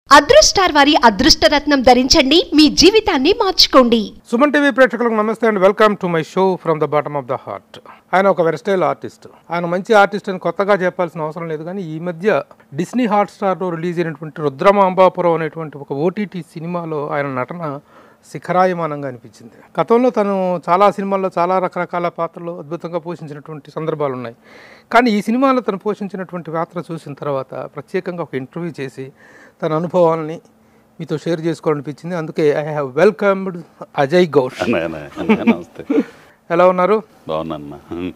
అదృష్టార్ వారి అదృష్టరత్నం ధరించండి మీ జీవితాన్ని మార్చుకోండి సుమన్ టీవీ ప్రేక్షకులకు నమస్తే and welcome to my show from the bottom of the heart ఆయన ఒక వెరస్టైల్ ఆర్టిస్ట్ ఆయన మంచి ఆర్టిస్ట్ అని కొత్తగా చెప్పాల్సిన అవసరం లేదు కానీ ఈ మధ్య డిస్నీ హాట్ స్టార్లో రిలీజ్ అయినటువంటి రుద్రమాంబాపురం అనేటువంటి ఒక ఓటీటీ సినిమాలో ఆయన నటన శిఖరాయమానంగా అనిపించింది గతంలో తను చాలా సినిమాల్లో చాలా రకరకాల పాత్రలు అద్భుతంగా పోషించినటువంటి సందర్భాలు ఉన్నాయి కానీ ఈ సినిమాలో తను పోషించినటువంటి పాత్ర చూసిన తర్వాత ప్రత్యేకంగా ఒక ఇంటర్వ్యూ చేసి తన అనుభవాలని మీతో షేర్ చేసుకోవాలనిపించింది అందుకే I have welcomed Ajay Ghosh అన్నయ్య, అన్నయ్య, అన్నయ్య, నమస్తే ఎలా ఉన్నారు బాగున్నా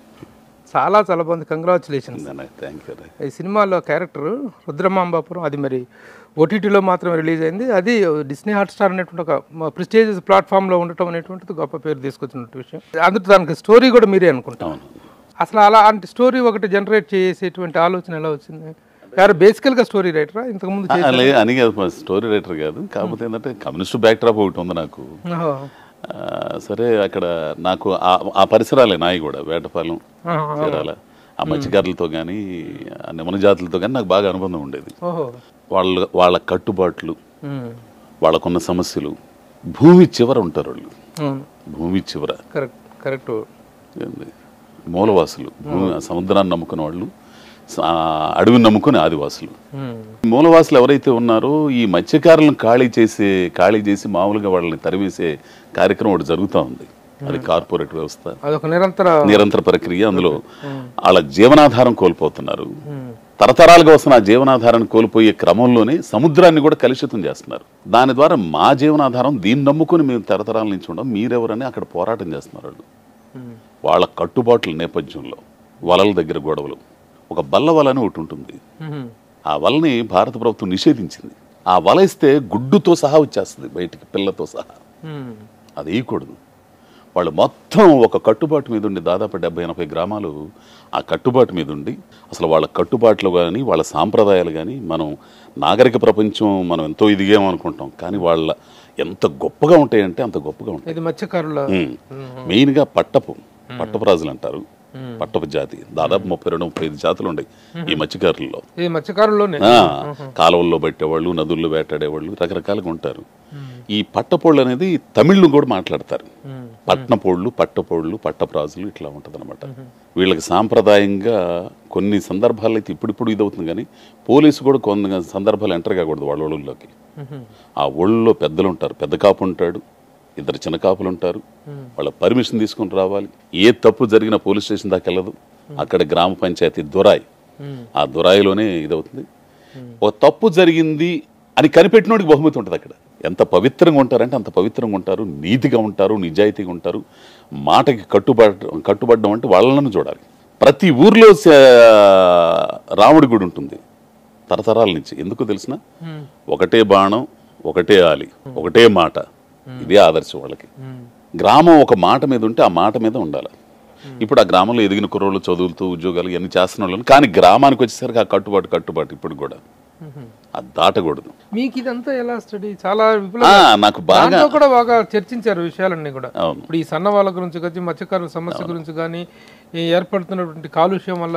చాలా చాలా బాగుంది కంగ్రాచులేషన్స్ థ్యాంక్ యూ ఈ సినిమాలో క్యారెక్టర్ రుద్రమాంబాపురం అది మరి ఓటీటీలో మాత్రమే రిలీజ్ అయింది అది డిస్నీ హాట్ స్టార్ అనేటువంటి ఒక ప్రిస్టేజియస్ ప్లాట్ఫామ్లో ఉండటం అనేటువంటిది గొప్ప పేరు తీసుకొచ్చినటువంటి విషయం అందులో దానికి స్టోరీ కూడా మీరే అనుకుంటాం అవును అసలు అలాంటి స్టోరీ ఒకటి జనరేట్ చేసేటువంటి ఆలోచన ఎలా వచ్చింది యారు బేసికల్గా స్టోరీ రైటరా ఇంతకుముందు ఆ, లే అని కాదు స్టోరీ రైటర్ కాదు కాకపోతే ఏంటంటే కమ్యూనిస్ట్ బ్యాక్ డ్రాప్ ఒకటి ఉంది నాకు ఓహో. ఆ, సరే అక్కడ నాకు ఆ- ఆ పరిసరాలే నాయి కూడా వేటపాలెం ఆహా. చీరాల ఆ మత్స్యకారులతో కానీ ఆ నిమన జాతులతో కానీ నాకు బాగా అనుబంధం ఉండేది ఓహో వాళ్ళ వాళ్ళ కట్టుబాట్లు ఉమ్. వాళ్ళకున్న సమస్యలు భూమి చివర ఉంటారు వాళ్ళు అవును భూమి చివర కరెక్ట్ కరెక్ట్ ఏంది? మూలవాసులు భూమి సముద్రాన్ని నమ్ముకున్న వాళ్ళు స- ఆ అడవిని నమ్ముకునే ఆదివాసులు ఉమ్. మూలవాసులు ఎవరైతే ఉన్నారో ఈ మత్స్యకారులను ఖాళీ చేసే ఖాళీ చేసి మామూలుగా వాళ్ళని తరివేసే కార్యక్రమం ఒకటి జరుగుతూ ఉంది అది కార్పొరేట్ వ్యవస్థ అదొక నిరంతర నిరంతర ప్రక్రియ అందులో వాళ్ళ జీవనాధారం కోల్పోతున్నారు ఉమ్. తరతరాలుగా వస్తున్న ఆ జీవనాధారాన్ని కోల్పోయే క్రమంలోనే సముద్రాన్ని కూడా కలుషితం చేస్తున్నారు దాని ద్వారా మా జీవనాధారం దీన్ని నమ్ముకుని మేము తరతరాల నుంచి ఉండం మీరెవరని అక్కడ పోరాటం చేస్తున్నారు వాళ్ళు ఉమ్. వాళ్ళ కట్టుబాట్ల నేపథ్యంలో వలల దగ్గర గొడవలు ఒక బల్ల వల అని ఒకటి ఉంటుంది ఉమ్. ఆ వలని భారత ప్రభుత్వం నిషేధించింది ఆ వల ఇస్తే గుడ్డుతో సహా వచ్చేస్తుంది బయటికి పిల్లతో సహా ఉమ్. అది వేయకూడదు వాళ్ళు మొత్తం ఒక కట్టుబాటు మీద ఉండి దాదాపు డెబ్బై ఎనభై గ్రామాలు ఆ కట్టుబాటు మీద ఉండి అసలు వాళ్ళ కట్టుబాట్లు కానీ వాళ్ళ సాంప్రదాయాలు కానీ మనం నాగరిక ప్రపంచం మనం ఎంతో ఇదిగేమనుకుంటాం కానీ వాళ్ళ ఎంత గొప్పగా ఉంటాయంటే అంత గొప్పగా ఉంటాయి ఇది మత్స్యకారుల ఉమ్. మెయిన్గా పట్టపు పట్టపు రాజులు అంటారు పట్టపు జాతి దాదాపు ముప్పై రెండు ముప్పై ఐదు జాతులు ఉన్నాయి ఈ మత్స్యకారుల్లో ఇది మత్స్యకారుల్లోనే ఆ, కాలువల్లో పెట్టేవాళ్ళు నదుల్లో వేటాడేవాళ్ళు రకరకాలుగా ఉంటారు ఈ పట్టపోళ్ళు అనేది తమిళ్లు కూడా మాట్లాడతారు ఉమ్. పట్నపోళ్ళు పట్టపోళ్ళు పట్టప్రాజులు ఇట్లా ఉంటుంది వీళ్ళకి సాంప్రదాయంగా కొన్ని సందర్భాల్లో అయితే ఇప్పుడిప్పుడు ఇదవుతుంది కానీ పోలీసు కూడా కొన్ని సందర్భాలు ఎంటర్ కాకూడదు వాళ్ళ ఒళ్ళలోకి ఉమ్. ఆ ఒళ్ళో పెద్దలు ఉంటారు పెద్ద కాపు ఉంటాడు ఇద్దరు చిన్న కాపులు ఉంటారు వాళ్ళ పర్మిషన్ తీసుకొని రావాలి ఏ తప్పు జరిగినా పోలీస్ స్టేషన్ దాకా వెళ్ళదు అక్కడ గ్రామ పంచాయతీ దొరాయి ఉమ్. ఆ దొరాయిలోనే ఇదవుతుంది ఒక తప్పు జరిగింది అని కనిపెట్టినోడికి బహుమతి ఉంటుంది అక్కడ ఎంత పవిత్రంగా ఉంటారంటే అంత పవిత్రంగా ఉంటారు నీతిగా ఉంటారు నిజాయితీగా ఉంటారు మాటకి కట్టుబడ కట్టుబడడం అంటే వాళ్ళను చూడాలి ప్రతి ఊర్లో స- రాముడి గుడి ఉంటుంది తరతరాల నుంచి ఎందుకు తెలిసిన ఉమ్. ఒకటే బాణం ఒకటే ఆలి ఒకటే మాట ఇదే ఆదర్శం వాళ్ళకి ఉమ్. గ్రామం ఒక మాట మీద ఉంటే ఆ మాట మీద ఉండాలి ఇప్పుడు ఆ గ్రామంలో ఎదిగిన కుర్రోళ్ళు చదువులతో ఉద్యోగాలు ఇవన్నీ చేస్తున్న వాళ్ళని కానీ గ్రామానికి వచ్చేసరికి ఆ కట్టుబాటు కట్టుబాటు ఇప్పుడు కూడా ఉమ్. అది దాటకూడదు మీకు ఇదంతా ఎలా స్టడీ చాలా విపుల ఆ, నాకు బాగా దాంట్లో కూడా బాగా చర్చించారు విషయాలన్నీ కూడా అవును ఇప్పుడు ఈ సన్న వాళ్ళ గురించి కానీ మత్స్యకారుల సమస్య గురించి కానీ ఈ ఏర్పడుతున్నటువంటి కాలుష్యం వల్ల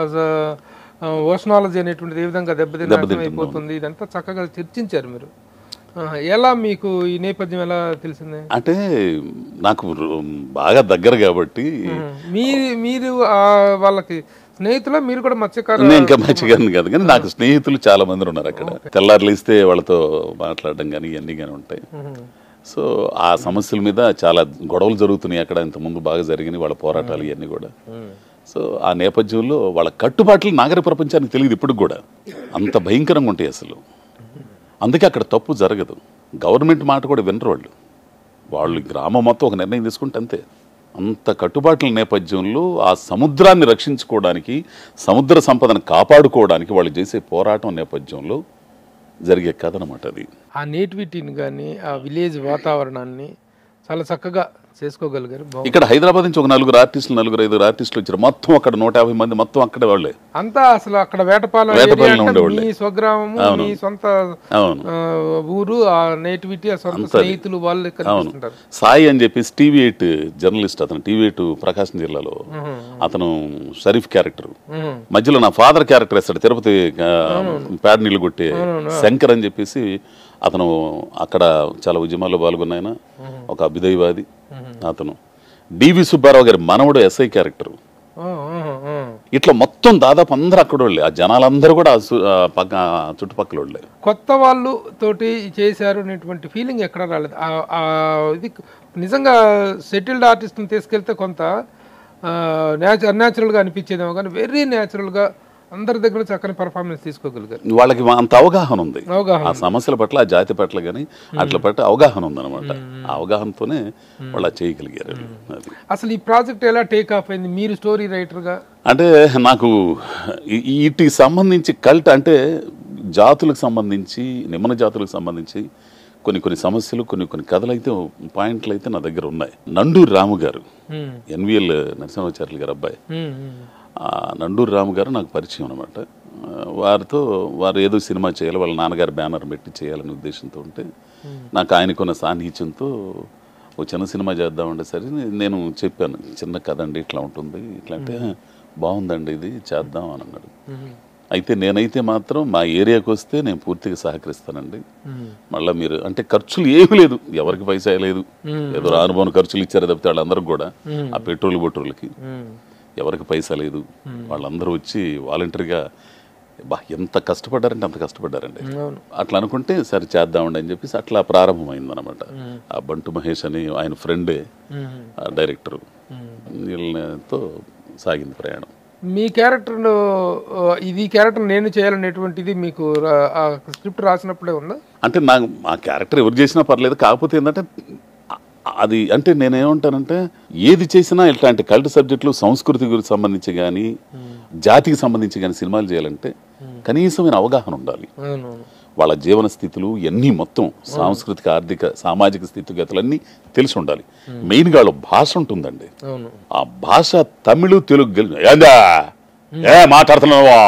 ఓషనాలజీ అనేటువంటిది ఏ విధంగా దెబ్బతిన్న దెబ్బతింటుంది, అయిపోతుంది ఇదంతా చక్కగా చర్చించారు మీరు ఆ, ఎలా మీకు ఈ నేపథ్యం ఎలా తెలిసింది అంటే నాకు రు- బాగా దగ్గర కాబట్టి మీరు మీరు ఆ వాళ్ళకి స్నేహితుల మీరు కూడా మత్స్యకారు నేను ఇంకా మంచిగాను కాదు కానీ నాకు స్నేహితులు చాలా మంది ఉన్నారు అక్కడ తెల్లారులు ఇస్తే వాళ్ళతో మాట్లాడడం కానీ ఇవన్నీ కానీ ఉంటాయి సో ఆ సమస్యల మీద చాలా గొడవలు జరుగుతున్నాయి అక్కడ ఇంతకుముందు బాగా జరిగినాయి వాళ్ళ పోరాటాలు ఇవన్నీ కూడా సో ఆ నేపథ్యంలో వాళ్ళ కట్టుబాట్లు నాగరిక ప్రపంచానికి తెలియదు ఇప్పుడు కూడా అంత భయంకరంగా ఉంటాయి అసలు అందుకే అక్కడ తప్పు జరగదు గవర్నమెంట్ మాట కూడా వినరు వాళ్ళు వాళ్ళు గ్రామం మొత్తం ఒక నిర్ణయం తీసుకుంటే అంతే అంత కట్టుబాట్ల నేపథ్యంలో ఆ సముద్రాన్ని రక్షించుకోవడానికి సముద్ర సంపదను కాపాడుకోవడానికి వాళ్ళు చేసే పోరాటం నేపథ్యంలో జరిగే కథ అనమాట అది ఆ నేటివిటీని కానీ ఆ విలేజ్ వాతావరణాన్ని చాలా చక్కగా చేసుకోగలిగారు బాగుంది ఇక్కడ హైదరాబాద్ నుంచి ఒక నలుగురు ఆర్టిస్టులు నలుగురు ఐదుగురు ఆర్టిస్టులు వచ్చారు మొత్తం అక్కడ నూట యాభై మంది మొత్తం అక్కడే వాళ్ళే అంతా అసలు అక్కడ వేటపాలెం వేటపాలెంలో area అంటే ఉండేవాళ్ళే. మీ స్వగ్రామము మీ సొంత అవును ఆ, ఊరు ఆ నేటివిటీ ఆ సొంత స్నేహితులు వాళ్ళు కనిపిస్తుంటారు సాయి అని చెప్పేసి టీవీ ఎయిట్ జర్నలిస్ట్ అతను టీవీ ఎయిట్ ప్రకాశం జిల్లాలో అతను షరీఫ్ క్యారెక్టర్ మ్మ్. మధ్యలో నా ఫాదర్ క్యారెక్టర్ వేస్తాడు తిరుపతి ఆ, పేడ నీళ్ళు కొట్టే శంకర్ అని చెప్పేసి అతను అక్కడ చాలా ఉద్యమాల్లో పాల్గొన్నాయన ఒక అభ్యుదయవాది అతను డివి సుబ్బారావు గారి మనవడు ఎస్ఐ క్యారెక్టర్ ఆ, ఆ, ఆ. ఇట్లా మొత్తం దాదాపు అందరూ అక్కడ వాళ్ళే ఆ జనాలందరూ కూడా ఆ సు- ఆ పక్క ఆ చుట్టుపక్కల వాళ్ళే కొత్త వాళ్ళు తోటి చేశారు అనేటువంటి ఫీలింగ్ ఎక్కడ రాలేదు ఆ- ఆ ఇది నిజంగా సెటిల్డ్ ఆర్టిస్ట్ని తీసుకెళ్తే కొంత న్యాచు అన్యాచురల్గా అనిపించేదేమో కానీ వెరీ న్యాచురల్గా అందరి దగ్గర చక్కని పర్ఫార్మెన్స్ తీసుకోగలిగారు వాళ్ళకి అంత అవగాహన ఉంది అవగాహన ఆ సమస్యల పట్ల ఆ జాతి పట్ల కానీ అట్ల పట్ల అవగాహన ఉందన్నమాట ఆ అవగాహనతోనే వాళ్ళు అది చేయగలిగారు అది అసలు ఈ ప్రాజెక్ట్ ఎలా టేక్ ఆఫ్ అయింది మీరు స్టోరీ రైటర్గా అంటే నాకు ఈ- వీటికి సంబంధించి కల్ట్ అంటే జాతులకు సంబంధించి నిమ్మన జాతులకు సంబంధించి కొన్ని కొన్ని సమస్యలు కొన్ని కొన్ని కథలు అయితే పాయింట్లు అయితే నా దగ్గర ఉన్నాయి నండూరి రాము గారు ఎన్విఎల్ నరసింహాచార్యులు గారు అబ్బాయి ఆ నండూరి రాము గారు నాకు పరిచయం అనమాట వారితో వారు ఏదో సినిమా చేయాలి వాళ్ళ నాన్నగారు బ్యానర్ పెట్టి చేయాలనే ఉద్దేశంతో ఉంటే నాకు ఆయనకున్న సాన్నిహిత్యంతో ఓ చిన్న సినిమా చేద్దామంటే సరే నేను చెప్పాను చిన్న కథ అండి ఇట్లా ఉంటుంది ఇట్లా అంటే బాగుందండి ఇది చేద్దాం అని అన్నాడు అయితే నేనైతే మాత్రం మా ఏరియాకి వస్తే నేను పూర్తిగా సహకరిస్తానండి మళ్ళీ మీరు అంటే ఖర్చులు ఏమీ లేదు ఎవరికి పైసా లేదు ఏదో అనుభవం ఖర్చులు ఇచ్చారు తప్పితే వాళ్ళందరికి కూడా ఆ పెట్రోల్ బొట్రోల్కి ఎవరికి పైసా లేదు వాళ్ళందరూ వచ్చి వాలంటరీగా బా ఎంత కష్టపడ్డారంటే అంత కష్టపడ్డారండి అవును అట్లా అనుకుంటే సరే చేద్దామండి అని చెప్పేసి అట్లా ప్రారంభమైంది అనమాట ఆ బంటు మహేష్ అని ఆయన ఫ్రెండే ఆ డైరెక్టరు వీళ్ళతో సాగింది ప్రయాణం మీ క్యారెక్టర్ ఇది క్యారెక్టర్ నేను చేయాలనేటువంటిది మీకు రా- ఆ స్క్రిప్ట్ రాసినప్పుడే ఉందా అంటే నాకు ఆ క్యారెక్టర్ ఎవరు చేసినా పర్లేదు కాకపోతే ఏంటంటే అ- అది అంటే నేనేమంటానంటే ఏది చేసినా ఇట్లాంటి కల్ట్ సబ్జెక్టులు సంస్కృతి గురించి సంబంధించి కానీ జాతికి సంబంధించి కానీ సినిమాలు చేయాలంటే కనీసమైన అవగాహన ఉండాలి అవునవును వాళ్ళ జీవన స్థితులు ఇవన్నీ మొత్తం సాంస్కృతిక ఆర్థిక సామాజిక స్థితిగతులన్నీ తెలిసి ఉండాలి మెయిన్గా వాళ్ళ భాష ఉంటుందండి అవును ఆ భాష తమిళ తెలుగు గెలి- ఏందా ఏ మాట్లాడుతున్నావా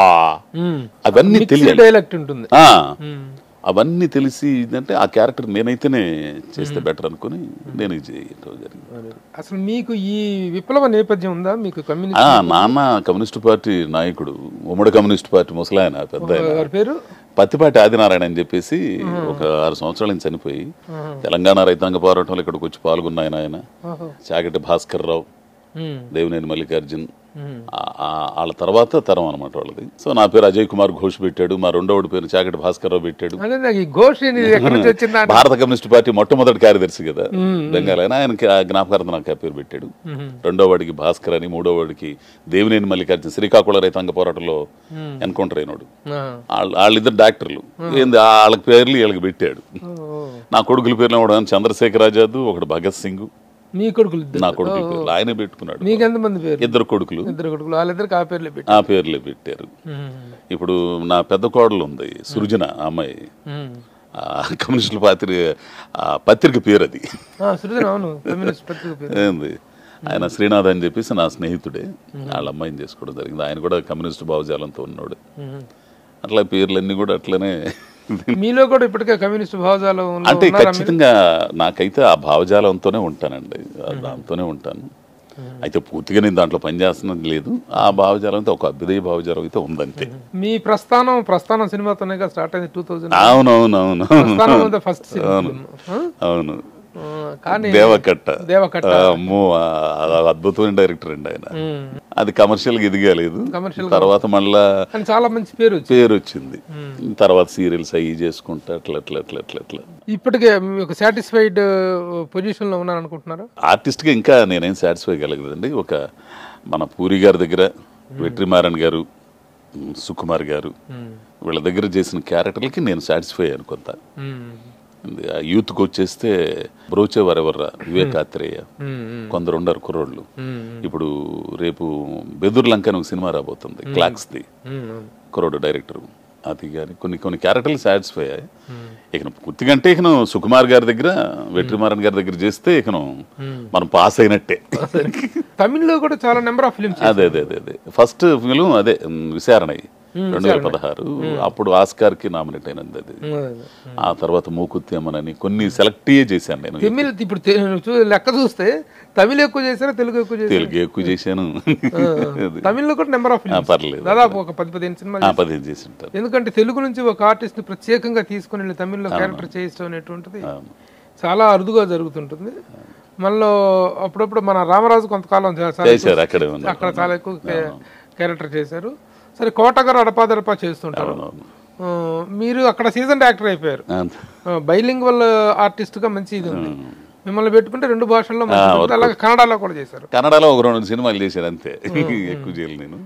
అవన్నీ తెలియాలి డైలెక్ట్ ఉంటుంది ఆ, అవన్నీ తెలిసి అంటే ఆ క్యారెక్టర్ నేనైతేనే చేస్తే బెటర్ అనుకుని నేను ఇది చేయటం జరిగింది అసలు మీకు ఈ విప్లవ నేపథ్యం ఉందా మీకు కమ్యూనిస్ట్ ఆ, నాన్న కమ్యూనిస్ట్ పార్టీ నాయకుడు ఉమ్మడి కమ్యూనిస్ట్ పార్టీ ముసలాయన పెద్ద ఆయన. గారి పేరు పత్తిపాటి ఆదినారాయణ అని చెప్పేసి ఒక ఆరు సంవత్సరాల నుంచి చనిపోయి తెలంగాణ రైతాంగ పోరాటంలో ఇక్కడికి వచ్చి పాల్గొన్న ఆయన ఆయన ఓహో. చాగటి భాస్కర్ రావు ఉమ్, దేవినేని మల్లికార్జున్ ఉమ్. ఆ- ఆ- వాళ్ళ తర్వాత తరం అనమాట వాళ్ళది సో నా పేరు అజయ్ కుమార్ ఘోష్ పెట్టాడు మా రెండోడి పేరు చాగటి భాస్కర్ రావు పెట్టాడు అదే నాకు ఈ ఘోష్ అనేది ఎక్కడి నుంచి వచ్చిందా అని- భారత కమ్యూనిస్ట్ పార్టీ మొట్టమొదటి కార్యదర్శి కదా బెంగాల్ ఆయన ఆయనకి ఆ జ్ఞాపకార్థం నాకు ఆ పేరు పెట్టాడు రెండో వాడికి భాస్కర్ అని మూడో వాడికి దేవినేని మల్లికార్జున శ్రీకాకుళ రైతాంగ పోరాటంలో ఎన్కౌంటర్ అయినాడు ఆ. వాళ్ళ- వాళ్ళిద్దరు డాక్టర్లు ఏంది వాళ్ళకి పేర్లు వీళ్ళకి పెట్టాడు ఓ, ఓ. నా కొడుకుల పేర్లు కూడా చంద్రశేఖర్ ఆజాద్ ఒకడు భగత్ సింగ్ మీ కొడుకులు ఇద్దరు నా కొడుకుల పేర్లు ఆయనే పెట్టుకున్నాడు మీకు ఎంతమంది పేరు ఇద్దరు కొడుకులు ఇద్దరు కొడుకులు వాళ్ళిద్దరికి ఆ పేర్లే పెట్టి ఆ పేర్లే పెట్టారు ఇప్పుడు నా పెద్ద కోడలు ఉంది సృజన ఆ అమ్మాయి ఆ కమ్యూనిస్టుల పాత్రి ఆ పత్రిక పేరు అది సృజన అవును కమ్యూనిస్ట్ పత్రిక పేరు ఏంది ఆయన శ్రీనాథ్ అని చెప్పేసి నా స్నేహితుడే వాళ్ళ అమ్మాయిని చేసుకోవడం జరిగింది ఆయన కూడా కమ్యూనిస్ట్ భావజాలంతో ఉన్నాడు ఉమ్. అట్లా పేర్లన్నీ కూడా అట్లనే మీలో కూడా ఇప్పటికే కమ్యూనిస్ట్ భావజాలం ఉన్న- అంటే ఉన్నారా మీరు? ఖచ్చితంగా నాకైతే ఆ భావజాలంతోనే ఉంటానండి ఆ దాంతోనే ఉంటాను అయితే పూర్తిగా నేను దాంట్లో పనిచేస్తున్నది లేదు ఆ భావజాలంతో ఒక అభ్యుదయ భావజాలం అయితే ఉందంతే మీ ప్రస్థానం ప్రస్థానం సినిమాతోనే స్టార్ట్ అయింది టూ థౌజండ్ అవునవునవును ప్రస్థానం ఫస్ట్ అవును అవును కానీ దేవకట్ట దేవకట్ట ఆ, అమ్మో ఆ, ఆ అద్భుతమైన డైరెక్టర్ అండి ఆయన ఉమ్. అది కమర్షియల్ గా ఎదిగలేదు Commercial తర్వాత మళ్ళా కానీ చాలా మంచి పేరు వచ్చింది పేరు వచ్చింది తర్వాత సీరియల్స్ అవి చేసుకుంటా అట్లా అట్లా అట్లా అట్లా అట్లా ఇప్పటికే మీకు సాటిస్ఫైడ్ పొజిషన్ లో ఉన్నాను అనుకుంటున్నారా ఆర్టిస్ట్ గా ఇంకా నేనేం సాటిస్ఫై కలగలేదండి ఒక మన పూరి గారి దగ్గర వెట్రిమారన్ గారు ఉమ్, సుకుమార్ గారు వీళ్ళ దగ్గర చేసిన క్యారెక్టర్లకి నేను సాటిస్ఫై అయ్యాను కొంత ఆ యూత్కి వచ్చేస్తే బ్రోచే వరెవర్రా వివేకాత్రేయ కొందరు ఉండరు కుర్రోళ్ళు ఇప్పుడు రేపు బెదుర్ లంక అని ఒక సినిమా రాబోతుంది క్లాక్స్ది కుర్రోడు డైరెక్టర్ అది కానీ కొన్ని కొన్ని క్యారెక్టర్లు సాటిస్ఫై అయ్యాయి ఇక పూర్తిగా అంటే ఇక సుకుమార్ గారి దగ్గర వెట్రిమారన్ గారి దగ్గర చేస్తే ఇక మనం పాస్ అయినట్టే తమిళ్లో కూడా చాలా నెంబర్ ఆఫ్ ఫిలిమ్స్ అదే అదే అదే అదే ఫస్ట్ ఫిలిం అదే ఉమ్, విచారణయ్య రెండు వేల పదహారు అప్పుడు ఆస్కార్ కి నామినేట్ అయినది అది ఆ తర్వాత మూకుత్తి అమ్మనని కొన్ని సెలెక్ట్ చేశాను నేను తమిళ్ ఇప్పుడు తె- చూ- లెక్క చూస్తే తమిళ్ ఎక్కువ చేశారా తెలుగు ఎక్కువ చేశారా తెలుగు ఎక్కువ చేశాను అది. తమిళ్లో కూడా నెంబర్ ఆఫ్ ఆ, పర్లేదు. దాదాపు ఒక పది పదిహేను సినిమాలు ఆ, పదిహేను చేసి ఉంటారు ఎందుకంటే తెలుగు నుంచి ఒక ఆర్టిస్ట్ ని ప్రత్యేకంగా తీసుకుని వెళ్ళి తమిళ్లో క్యారెక్టర్ చేయించడం అనేటువంటిది చాలా అరుదుగా జరుగుతుంటుంది మనలో అప్పుడప్పుడు మన రామరాజు కొంతకాలం చా- చాలా ఎక్కువ- చేశారు అక్కడే ఉన్నారు. అక్కడ చాలా ఎక్కువ క్యారెక్టర్ చేశారు సరే కోటగారు అడపాదడపా చేస్తుంటారు అవునవును. ఆ, మీరు అక్కడ సీజన్ యాక్టర్ అయిపోయారు అంతే. బైలింగ్ వల్ల ఆర్టిస్ట్ గా మంచి ఇది ఉంది మిమ్మల్ని పెట్టుకుంటే రెండు భాషల్లో మంచి ఉంటుంది. అలాగే కన్నడలో కూడా చేశారు కన్నడలో ఒక రెండు సినిమాలు చేశాను అంతే ఎక్కువ చేయలేదు నేను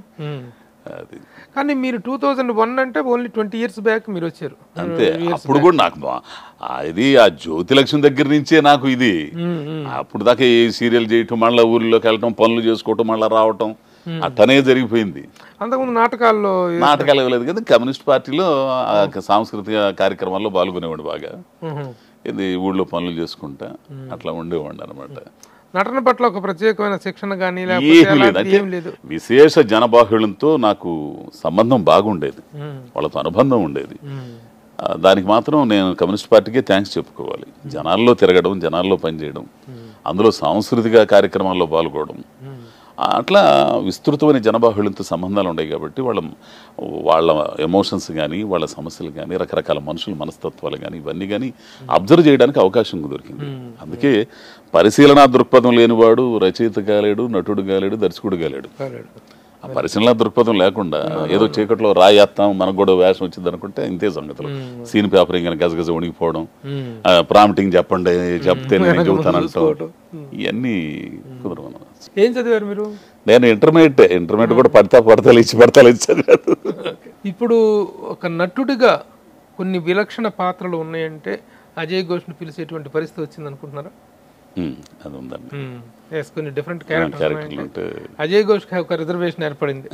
అది కానీ మీరు టూ థౌజండ్ వన్ అంటే ఓన్లీ ట్వంటీ ఇయర్స్ బ్యాక్ మీరు వచ్చారు అంతే అప్పుడు కూడా నాకు బా- ఆ ఇది ఆ జ్యోతి లక్ష్మి దగ్గర నుంచే నాకు ఇది అప్పుడు దాకా ఈ సీరియల్ చేయటం మళ్ళీ ఊర్లోకి వెళ్ళటం పనులు చేసుకోవటం మళ్ళీ రావటం అట్టనే జరిగిపోయింది అంతకుముందు నాటకాల్లో నాటకాలు ఇవ్వలేదు కదా కమ్యూనిస్ట్ పార్టీలో ఆ సాంస్కృతిక కార్యక్రమాల్లో పాల్గొనేవాడు బాగా మ్మ్. ఇది ఊళ్ళో పనులు చేసుకుంటా అట్లా ఉండేవాడు అనమాట నటన పట్ల ఒక ప్రత్యేకమైన శిక్షణ కానీ లేకపోతే ఏమీ లేదు అలాంటిది అంటే ఏం లేదు విశేష జనబాహుళ్యంతో నాకు సంబంధం బాగుండేది మ్మ్. వాళ్ళతో అనుబంధం ఉండేది మ్మ్. ఆ, దానికి మాత్రం నేను కమ్యూనిస్ట్ పార్టీకే థ్యాంక్స్ చెప్పుకోవాలి జనాల్లో తిరగడం జనాల్లో పనిచేయడం అందులో సాంస్కృతిక కార్యక్రమాల్లో పాల్గొనడం ఆ, అట్లా విస్తృతమైన జనబాహుళ్యంతో సంబంధాలు ఉన్నాయి కాబట్టి వాళ్ళ వాళ్ళ ఎమోషన్స్ కానీ వాళ్ళ సమస్యలు కానీ రకరకాల మనుషుల మనస్తత్వాలు కానీ ఇవన్నీ కానీ అబ్జర్వ్ చేయడానికి అవకాశం దొరికింది అందుకే పరిశీలన దృక్పథం లేనివాడు రచయిత కాలేడు నటుడు కాలేడు దర్శకుడు కాలేడు సరే. ఆ పరిశీలన దృక్పథం లేకుండా ఏదో చీకట్లో రాయేస్తాం మనకు కూడా వేషం వచ్చింది అనుకుంటే ఇంతే సంగతులు సీన్ పేపర్ ఇంకా గజగజ వణిగిపోవడం మ్మ్. ప్రాంప్టింగ్ చెప్పండి చెప్తే నేను చెబుతాను అంటాం ఇవన్నీ కుదరవు అన్నమాట. ఏం చదివారు మీరు నేను ఇంటర్మీడియట్ ఇంటర్మీడియట్ కూడా పడతా పడతాలు ఇచ్చి పడతాలు ఇచ్చి చదివాను ఇప్పుడు ఒక నటుడిగా కొన్ని విలక్షణ పాత్రలు ఉన్నాయంటే అజయ్ ఘోష్ని పిలిచేటువంటి పరిస్థితి వచ్చింది అనుకుంటున్నారా ఉమ్, అది ఉందండి ఎస్ కొన్ని డిఫరెంట్ క్యారెక్టర్స్ క్యారెక్టర్లు ఉంటే అజయ్ ఘోష్ ఒక రిజర్వేషన్ ఏర్పడింది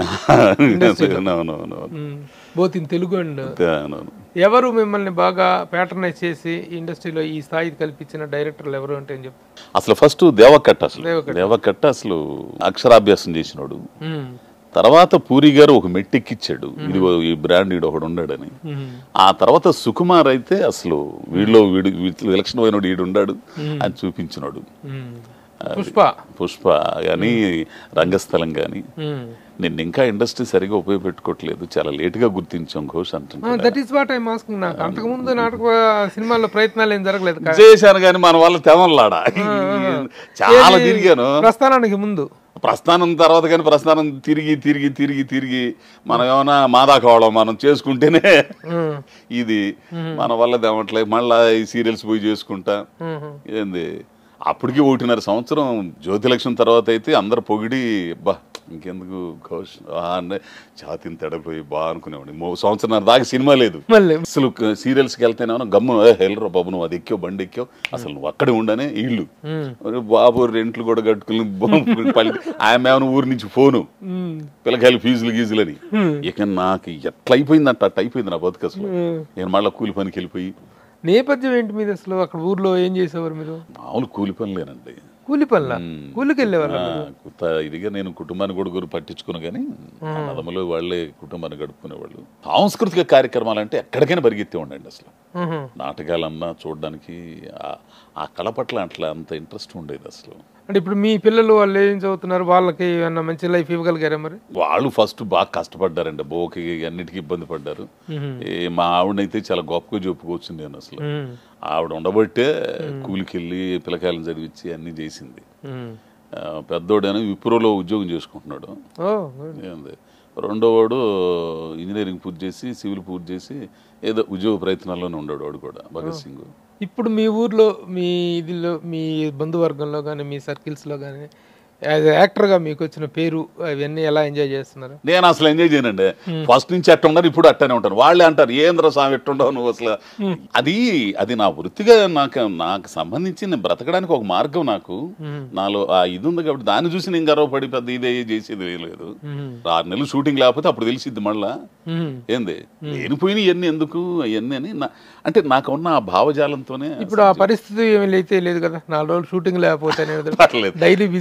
అవునవునవును బోత్ ఇన్ తెలుగు అండ్ అవునవును ఎవరు మిమ్మల్ని బాగా ప్యాటర్నైజ్ చేసి ఇండస్ట్రీలో ఈ స్థాయి కల్పించిన డైరెక్టర్లు ఎవరు అంటే ఏం చెప్తారు అసలు ఫస్ట్ దేవకట్ట అసలు దేవకట్ట. దేవకట్ట అసలు అక్షరాభ్యాసం చేసినాడు తర్వాత పూరి గారు ఒక మెట్టెక్కిచ్చాడు ఇదిగో ఈ బ్రాండ్ ఈడు ఒకడు ఉన్నాడని ఆ తర్వాత సుకుమార్ అయితే అసలు వీడిలో వీడు వీటిలో విలక్షణమైన వీడు ఉండాడు అని చూపించినాడు పుష్ప పుష్ప కానీ రంగస్థలం కానీ మ్మ్. నిన్న ఇంకా ఇండస్ట్రీ సరిగా ఉపయోగపెట్టుకోవట్లేదు చాలా లేటుగా గుర్తించాం ఘోష్ అంటుంటాడు that is what I masking నాకు అంతకుముందు నాటక సినిమాల్లో ప్రయత్నాలు ఏం జరగలేదు కా- చేశాను కానీ మన వల్ల తెమల్లాడా చాలా ఏది తిరిగాను ప్రస్థానానికి ముందు ప్రస్థానం తర్వాత కానీ ప్రస్థానం తిరిగి తిరిగి తిరిగి తిరిగి మనం ఏమైనా మాదా కావడం మనం చేసుకుంటేనే మ్మ్. ఇది మన వల్ల దేవట్లే మళ్ళా ఈ సీరియల్స్ పోయి చేసుకుంటా మ్మ్. ఏంది అప్పటికి ఒకటిన్నర సంవత్సరం జ్యోతిలక్ష్మి తర్వాత అయితే అందరు పొగిడి బా ఇంకెందుకు ఘోష్ ఆ అన్న ఛాతీని తడపోయి బా అనుకునేవాడి మో సంవత్సరం దాకా సినిమా లేదు మళ్ళీ అసలు సీరియల్స్కి వెళ్తేనేమో గమ్ము హెల్రా బాబు నువ్వు అది ఎక్కావు బండి ఎక్కావు అసలు నువ్వు అక్కడే ఉండనే ఇల్లు మ్మ్. ఒరే బాబు రెంట్లు కూడా కట్టుకుని బొమ్మ పల్లి ఆమె ఏమైనా ఊరి నుంచి ఫోను మ్మ్. పిల్లకాయలు ఫీజులు గీజులని ఇక నాకు ఎట్లా అయిపోయింది అట్ట అయిపోయింది నా బతుకు అసలు నేను మళ్ళీ కూలి పనికి వెళ్ళిపోయి నేపథ్యం ఏంటి మీద అసలు అక్కడ ఊర్లో ఏం చేసేవారు మీరు మామూలు కూలి పనులేనండి కూలి పనుల కూలికి వెళ్ళేవారు ఆ, కొత్త ఇదిగా నేను కుటుంబాన్ని కూడా గురి పట్టించుకుని కానీ నదములో వాళ్ళే కుటుంబాన్ని గడుపుకునేవాళ్ళు సాంస్కృతిక కార్యక్రమాలు అంటే ఎక్కడికైనా పరిగెత్తే ఉండండి అసలు నాటకాలన్నా చూడడానికి ఆ- ఆ కళ పట్ల అట్లా అంత ఇంట్రెస్ట్ ఉండేది అసలు అంటే ఇప్పుడు మీ పిల్లలు వాళ్ళు ఏం చదువుతున్నారు వాళ్ళకి ఏమన్నా మంచి లైఫ్ ఇవ్వగలిగారా మరి వాళ్ళు ఫస్ట్ బాగా కష్టపడ్డారండి బోకి అన్నిటికీ ఇబ్బంది పడ్డారు ఏ మా ఆవిడనైతే చాలా గొప్పగా చెప్పుకోవచ్చు నేను అసలు మ్మ్. ఆవిడ ఉండబట్టే కూలికి వెళ్ళి పిల్లకాయలను చదివించి అన్నీ చేసింది మ్మ్. ఆ, పెద్దోడేమో విప్రోలో ఉద్యోగం చేసుకుంటున్నాడు ఓ గుడ్. ఏంది రెండో వాడు ఇంజనీరింగ్ పూర్తి చేసి సివిల్ పూర్తి చేసి ఏదో ఉద్యోగ ప్రయత్నాల్లోనే ఉన్నాడు వాడు కూడా భగత్ సింగ్ ఇప్పుడు మీ ఊర్లో మీ ఇదిలో మీ బంధువర్గంలో కానీ మీ సర్కిల్స్లో కానీ యాజ్ యాక్టర్గా మీకు వచ్చిన పేరు అవన్నీ ఎలా ఎంజాయ్ చేస్తున్నారు నేను అసలు ఎంజాయ్ చేయనండి ఫస్ట్ నుంచి అట్ట ఉన్నారు ఇప్పుడు అట్టనే ఉంటాను వాళ్ళే అంటారు ఏంద్ర స్వామి ఎట్టుండవు నువ్వు అసలు అది అది నా వృత్తిగా నాకు నాకు సంబంధించి నేను బ్రతకడానికి ఒక మార్గం నాకు నాలో ఆ ఇది ఉంది కాబట్టి దాన్ని చూసి నేను గర్వపడి పెద్ద ఇదే చేసేది ఏం లేదు ఆరు నెలలు షూటింగ్ లేకపోతే అప్పుడు తెలిసిద్ది మళ్ళా మ్మ్. ఏంది లేనిపోయిన ఇవన్నీ ఎందుకు అవన్నీ అని నా అంటే నాకు ఉన్న ఆ భావజాలంతోనే ఇప్పుడు ఆ పరిస్థితి ఏమీ అయితే లేదు కదా నాలుగు రోజులు షూటింగ్ లేకపోతే అనేది పర్లేదు డైలీ బిజీగా ఉంది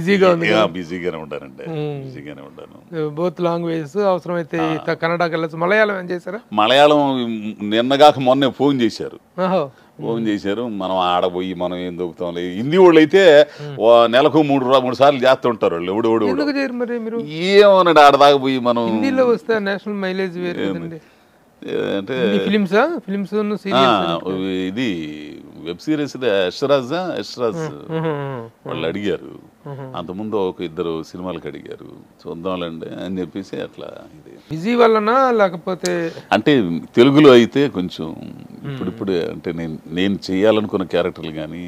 మీరు బిజీగానే ఉంటానండి బిజీగానే ఉంటాను బోత్ లాంగ్వేజ్ అవసరమైతే ఇత కన్నడకి వెళ్ళచ్చు మలయాళం ఏం చేశారా మలయాళం నిన్నగాక మొన్నే ఫోన్ చేశారు ఓహో ఫోన్ చేశారు మనం ఆడపోయి మనం ఏం దొరుకుతాం హిందీ వాళ్ళు అయితే ఓ నెలకు మూడు రా- మూడు సార్లు చేస్తుంటారు వాళ్ళు ఎవడు ఎవడు ఎవడు ఎందుకు చేయరు మరి మీరు ఏమన్నాడు ఆడదాకా పోయి మనం హిందీలో వస్తే నేషనల్ మైలేజ్ వేరు కదండి అంటే హిందీ ఫిలిమ్సా ఫిలిమ్స్ ఆ, సీరియల్స్ ఇది వెబ్ సిరీస్ యశ్రాజ్ యశ్రాజ్ వాళ్ళు అడిగారు అంతకుముందు ఒక ఇద్దరు సినిమాలకు అడిగారు చూద్దాంలేండి అని చెప్పేసి అట్లా ఇది బిజీ వల్లనా లేకపోతే అంటే తెలుగులో అయితే కొంచెం ఇప్పుడిప్పుడే అంటే నేను నేను చేయాలనుకున్న క్యారెక్టర్లు కానీ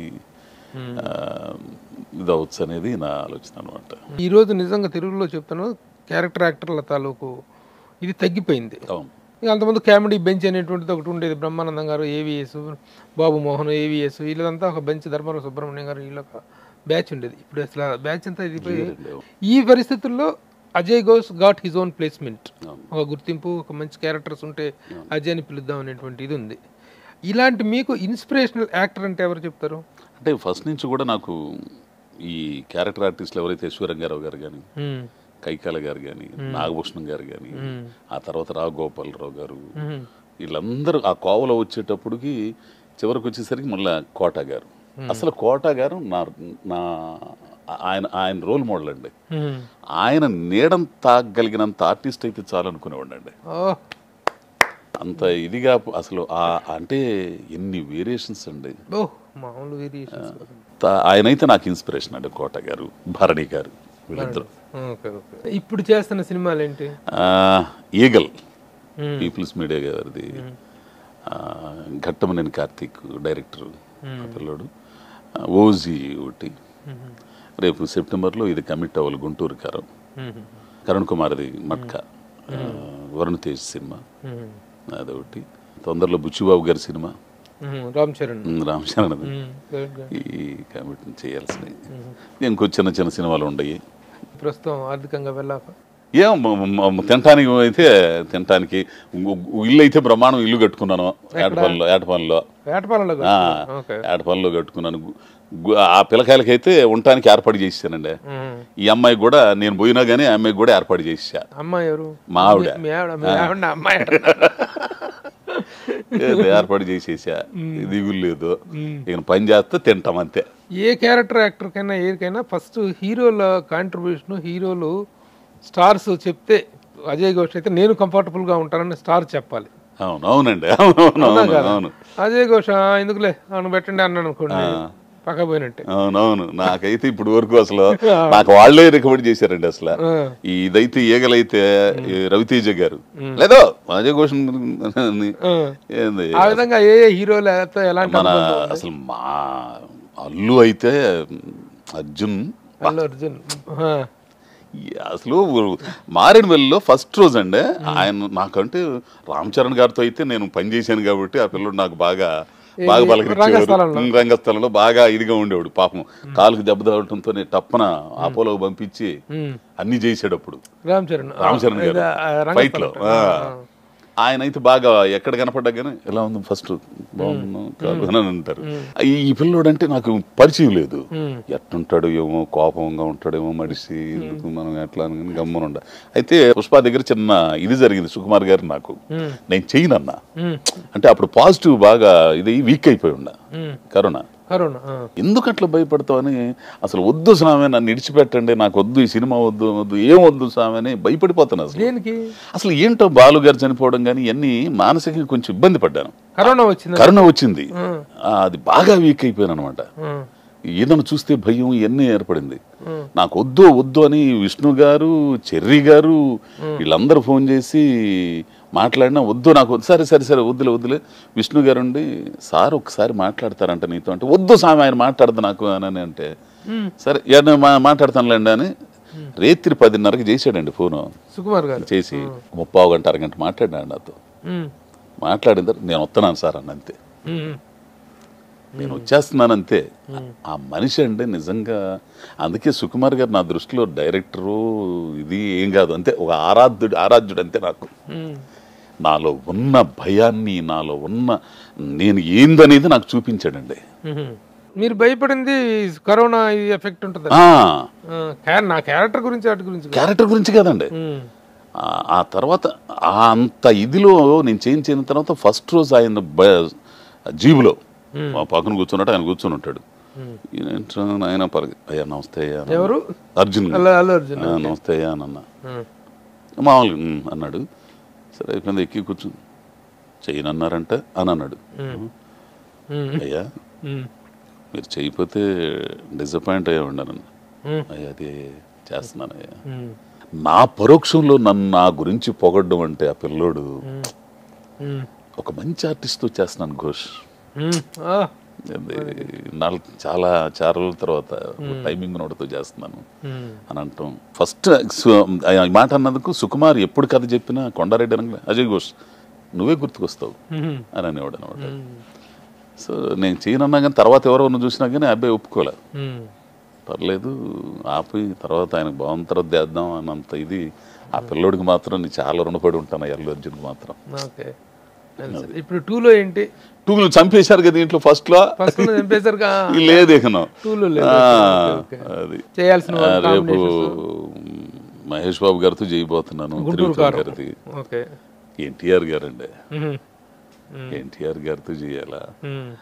ఇది అవచ్చు అనేది నా ఆలోచన అనమాట ఈ రోజు నిజంగా తెలుగులో చెప్తాను క్యారెక్టర్ యాక్టర్ల తాలూకు ఇది తగ్గిపోయింది అవును ఇక అంతకుముందు కామెడీ బెంచ్ అనేటువంటిది ఒకటి ఉండేది బ్రహ్మానందం గారు ఏవిఎస్ బాబు మోహన్ ఏవిఎస్ వీళ్ళదంతా ఒక బెంచ్ ధర్మవరం సుబ్రహ్మణ్యం గారు వీళ్ళ ఒక బ్యాచ్ ఉండేది ఇప్పుడు అసలు బ్యాచ్ అంతా ఇది పోయి ఈ పరిస్థితుల్లో Ajay Ghosh got his own placement అవును. ఒక గుర్తింపు ఒక మంచి క్యారెక్టర్స్ ఉంటే అజయ్ అని పిలుద్దాం అనేటువంటి ఇది ఉంది ఇలాంటి మీకు ఇన్స్పిరేషనల్ యాక్టర్ అంటే ఎవరు చెప్తారు అంటే ఫస్ట్ నుంచి కూడా నాకు ఈ క్యారెక్టర్ ఆర్టిస్టులు ఎవరైతే ఈశ్వరంగారావు గారు కానీ మ్మ్. కైకాల గారు కానీ నాగభూషణం గారు కానీ ఆ తర్వాత రావు గోపాలరావు గారు మ్మ్. వీళ్ళందరూ ఆ కోవలో వచ్చేటప్పటికి చివరికి వచ్చేసరికి మళ్ళీ కోట గారు అసలు కోట గారు నా నా ఆయన ఆయన రోల్ మోడల్ అండి మ్మ్. ఆయన నీడం తాగలిగినంత ఆర్టిస్ట్ అయితే చాలు అనుకునేవాడు అండి ఓ అంత ఇదిగా అసలు ఆ అంటే ఎన్ని వేరియేషన్స్ అండి ఓ మామూలు వేరియేషన్స్ తా- ఆయనైతే నాకు ఇన్స్పిరేషన్ అండి కోట గారు భరణి గారు వీళ్ళిద్దరు ఓకే ఓకే ఇప్పుడు చేస్తున్న సినిమాలు ఏంటి ఆ, ఈగల్ పీపుల్స్ మీడియా గారిది ఆ, ఘట్టమనేని కార్తీక్ డైరెక్టర్ ఆ పిల్లోడు ఆ, ఓజీ ఒకటి రేపు సెప్టెంబర్లో ఇది కమిట్ అవ్వాలి గుంటూరు కారం మ్మ్. కరుణ్ కుమార్ది మట్కా ఆ, వరుణ్ తేజ్ సినిమా మ్మ్. అదొకటి తొందరలో బుచ్చిబాబు గారి సినిమా మ్మ్. రామ్ చరణ్ ఉమ్, రామ్ చరణ్ మ్మ్. Good, good. ఈ కమిట్ చేయాల్సినవి ఇంకో చిన్న చిన్న సినిమాలు ఉన్నాయి ప్రస్తుతం ఆర్థికంగా వెళ్ళాక ఏం మ- మ- మ- తినటానికి అయితే తినటానికి ఉ- ఉ- ఇల్లు అయితే బ్రహ్మాండం ఇల్లు కట్టుకున్నాను ఏటపల్లిలో ఏటపల్లిలో వేటపాలలో ఆ, ఓకే ఏటపల్లిలో కట్టుకున్నాను గు- గు- ఆ పిల్లకాయలకైతే ఉండటానికి ఏర్పాటు చేసానండి మ్మ్. ఈ అమ్మాయి కూడా నేను పోయినా కానీ ఆ అమ్మాయికి కూడా ఏర్పాటు చేసా అమ్మాయి ఎవరు మా ఆవిడ. మీ ఆవిడ మీ ఆవిడ నా అమ్మాయి ఏదో ఏర్పాటు చేసేసా దిగులు లేదు ఇక పని చేస్తే తింటాం అంతే ఏ క్యారెక్టర్ యాక్టర్ కైనా ఏరికైనా ఫస్ట్ హీరోల కాంట్రిబ్యూషన్ హీరోలు స్టార్స్ చెప్తే అజయ్ ఘోష్ అయితే నేను కంఫర్టబుల్ గా ఉంటానని స్టార్ చెప్పాలి అవును అవునండి అవును అవును అవునా అవును కాదా? అవును అజయ్ ఘోష్ "ఆ, ఎందుకులే అవును పెట్టండి అన్నాడు అనుకోండి పక్క పోయినట్టే అవునవును నాకైతే ఇప్పుడు వరకు అసలు నాకు వాళ్ళే రికమెండ్ చేశారండి అసలు ఆ. ఈ ఇదైతే ఈగలైతే ఈ రవితేజ గారు లేదో అజయ్ ఘోష్ అని ఆ. ఏంది ఆ విధంగా ఏ ఏ హీరోలతో ఎలాంటి మన అనుబంధం ఉంది? అసలు మా అల్లు అయితే అర్జున్ అల్లు అర్జున్ ఆ. ఈ అసలు మారేడుమల్లిలో ఫస్ట్ రోజు అండి ఆయన నాకంటే రామ్ చరణ్ గారితో అయితే నేను పని చేశాను కాబట్టి ఆ పిల్లడు నాకు బాగా బాగా రంగస్థలంలో? పలకరించేవారు ఉమ్, రంగస్థలంలో బాగా ఇదిగా ఉండేవాడు పాపం కాలుకి దెబ్బ తగలటంతో టప్పన ఆపోలో పంపించి ఉమ్. అన్ని చేసాడు అప్పుడు రామ్ చరణ్ రామ్ చరణ్ గారు ఇది, ఆ, రంగస్థలం. ఫైట్ లో ఆ. ఆయన అయితే బాగా ఎక్కడ కనపడ్డా కానీ ఎలా ఉంది ఫస్ట్ బాగున్నాను కాదు అని అంటారు ఈ ఈ పిల్లోడు అంటే నాకు పరిచయం లేదు ఎట్టుంటాడు ఏమో కోపంగా ఉంటాడేమో మడిసి ఎందుకు మనం ఎట్లా అని గమ్మునుండ అయితే పుష్ప దగ్గర చిన్న ఇది జరిగింది సుకుమార్ గారు నాకు నేను చెయ్యనన్నా ఉమ్. అంటే అప్పుడు పాజిటివ్ బాగా ఇది వీక్ అయిపోయి ఉండ ఉమ్. కరోనా కరోనా ఆ. ఎందుకు అట్లా భయపడతావని అసలు వద్దు స్వామి నన్ను ఇడిచిపెట్టండి నాకు వద్దు ఈ సినిమా వద్దు వద్దు ఏం వద్దు స్వామి అని భయపడిపోతాను అసలు దేనికి అసలు ఏంటో బాలు గారు చనిపోవడం కానీ ఇవన్నీ మానసికంగా కొంచెం ఇబ్బంది పడ్డాను కరోనా వచ్చింది కరోనా వచ్చింది ఆ, అది బాగా వీక్ అయిపోయాను అనమాట ఏదైనా చూస్తే భయం ఇవన్నీ ఏర్పడింది నాకు వద్దు వద్దు అని విష్ణు గారు చెర్రి గారు వీళ్ళందరూ ఫోన్ చేసి మాట్లాడినా వద్దు నాకు వద్దు. సరే సరే సరే వద్దులే వద్దులే విష్ణు గారు ఉండి సార్ ఒకసారి మాట్లాడతారంట నీతో అంటే వద్దు స్వామి ఆయన మాట్లాడదు నాకు అని అంటే సరే ఏదైనా మా మాట్లాడతానులేండి అని రేత్రి పదిన్నరకి చేశాడండి ఫోను సుకుమార్ గారు చేసి ముప్పావు గంట అరగంట మాట్లాడినాడు నాతో ఉమ్. మాట్లాడిన తర్వాత నేను వస్తున్నాను సార్ అన్న అంతే ఉమ్. నేను వచ్చేస్తున్నాను అంతే ఆ మనిషి అంటే నిజంగా అందుకే సుకుమార్ గారు నా దృష్టిలో డైరెక్టరు ఇది ఏం కాదు అంతే ఒక ఆరాధ్యుడు ఆరాధ్యుడు అంతే నాకు ఉమ్. నాలో ఉన్న భయాన్ని నాలో ఉన్న నేను ఏందనేది నాకు చూపించాడండి ఉమ్. మీరు భయపడింది కరోనా ఎఫెక్ట్ ఉంటుంది ఆ, నా క్యారెక్టర్ గురించి వాటి గురించి కాదు. క్యారెక్టర్ గురించి కదండి ఉమ్, ఆ- ఆ తర్వాత ఆ అంత ఇదిలో నేను చేంజ్ చేసిన తర్వాత ఫస్ట్ రోజు ఆయన బ- జీబులో మా పక్కన కూర్చున్నట్టు ఆయన కూర్చొని ఉంటాడు ఈయనేంట్రా ఆయన పలక అయ్యా నమస్తే అయ్యా అన్నాను. ఎవరు అర్జున్ గారు. అల్లు అల్లు అర్జున్ ఆ, నమస్తే అయ్యా అని అన్న ఉమ్, మామూలుగా "ఉమ్" అన్నాడు సరే అయిపోయింది ఎక్కి కూర్చుని చెయ్యనన్నారంట అని అన్నాడు ఉమ్, అయ్యా ఉమ్, మీరు చేయకపోతే డిసప్పాయింట్ అయ్యా ఉన్నారన్న ఉమ్, అయ్యా అది చేస్తున్నాను అయ్యా ఉమ్, నా పరోక్షంలో నన్ను నా గురించి పొగడ్డం అంటే ఆ పిల్లోడు ఉమ్, ఒక మంచి ఆర్టిస్ట్తో చేస్తున్నాను ఘోష్ ఉమ్, ఆ, అది నాలుగు చాలా చాలా రోజుల తర్వాత టైమింగ్ నోటితో చేస్తున్నాను ఉమ్, అని అంటాం ఫస్ట్ ఈ మాట అన్నందుకు సుకుమార్ ఎప్పుడు కథ చెప్పినా కొండారెడ్డి అనగా అజయ్ ఘోష్ నువ్వే గుర్తుకొస్తావు ఉమ్, అని అనేవాడు అనమాట సో నేను చేయనన్నా కానీ తర్వాత ఎవరెవరిని చూసినా కానీ ఆ అబ్బాయి ఒప్పుకోలే ఉమ్, పర్లేదు ఆపి తర్వాత ఆయనకు బాగున్న తర్వాత చేద్దాం అన్నంత ఇది ఆ పిల్లోడికి మాత్రం నేను చాలా రుణపడి ఉంటాను ఆ అల్లు అర్జున్కి మాత్రం ఓకే తెలుసు. ఇప్పుడు టూలో ఏంటి టూ చంపేశారు కదా దీంట్లో ఫస్ట్ లో ఫస్ట్ చంపేశారు లేదు ఇకను టూలో లేదు ఆ, ఓకే, ఓకే. అది చేయాల్సిన ఆ, వాళ్ళు రేపు combinations. మహేష్ బాబు గారితో చేయబోతున్నాను గుంటూరు త్రివిక్రమ్ కారం గారిది ఓకే ఎన్టీఆర్ గారండి ఉమ్, ఎన్టీఆర్ గారితో చేయాలా ఉమ్,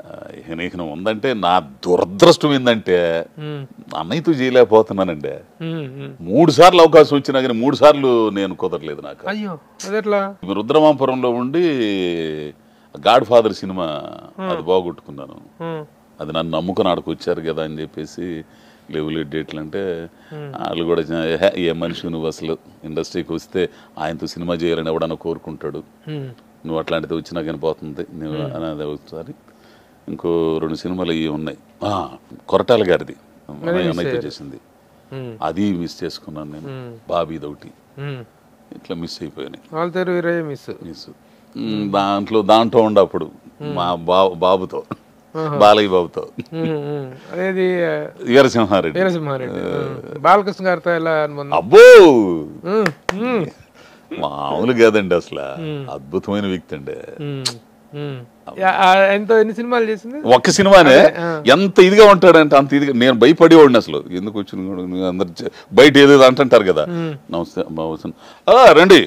ఇకన ఉందంటే నా దురదృష్టం ఏంటంటే ఉమ్, అన్నయ్యతో చేయలేకపోతున్నానండి ఉమ్, ఉమ్. మూడు సార్లు అవకాశం వచ్చినా కానీ మూడు సార్లు నేను కుదరలేదు నాకు అయ్యో అదెట్లా రుద్రమాపురంలో ఉండి గాడ్ ఫాదర్ సినిమా అది బాగొట్టుకున్నాను ఉమ్, అది నన్ను నమ్ముకొని ఆడకు వచ్చారు కదా అని చెప్పేసి లెవెల్ డేట్లు అంటే వాళ్ళు కూడా "హే, ఏ మనిషి నువ్వు అసలు ఇండస్ట్రీకి వస్తే ఆయనతో సినిమా చేయాలని ఎవడన్నా కోరుకుంటాడు ఉమ్, నువ్వు అట్లాంటిది వచ్చినా కానీ పోతుంది నువ్వు అనేది ఒకసారి ఇంకో రెండు సినిమాలు ఇవి ఉన్నాయి ఆ, కొరటాల గారిది అన్నయ్యతో చేసింది ఉమ్, అది మిస్ చేసుకున్నాను నేను బాబీది ఒకటి ఉమ్. ఇట్లా మిస్ అయిపోయినాయి వాళ్ళ తెరు ఇరవై మిస్ మిస్ మ్, దాంట్లో దాంట్లో ఉండే అప్పుడు మా బాబు బాబుతో బాలయ్య బాబుతో ఉమ్, ఉమ్. అదేది ఆ, వీరసింహారెడ్డి వీరసింహారెడ్డి ఉమ్. బాలకృష్ణ గారితో ఎలా అనుబంధం అబ్బో ఉమ్, ఉమ్, మామూలు కాదండి అసలు అద్భుతమైన వ్యక్తి అండి ఉమ్, ఉమ్. యా, ఆ, ఎంతో ఎన్ని సినిమాలు చేసింది ఒక్క సినిమానే ఎంత ఇదిగా ఉంటాడంటే అంత ఇదిగా నేను భయపడేవాడిని అసలు ఎందుకు వచ్చిన కూడా నువ్వు అందరు చే- బయట ఏదేదో అంటుంటారు కదా నమస్తే అమ్మా, వస్తాను. ఆ, రండి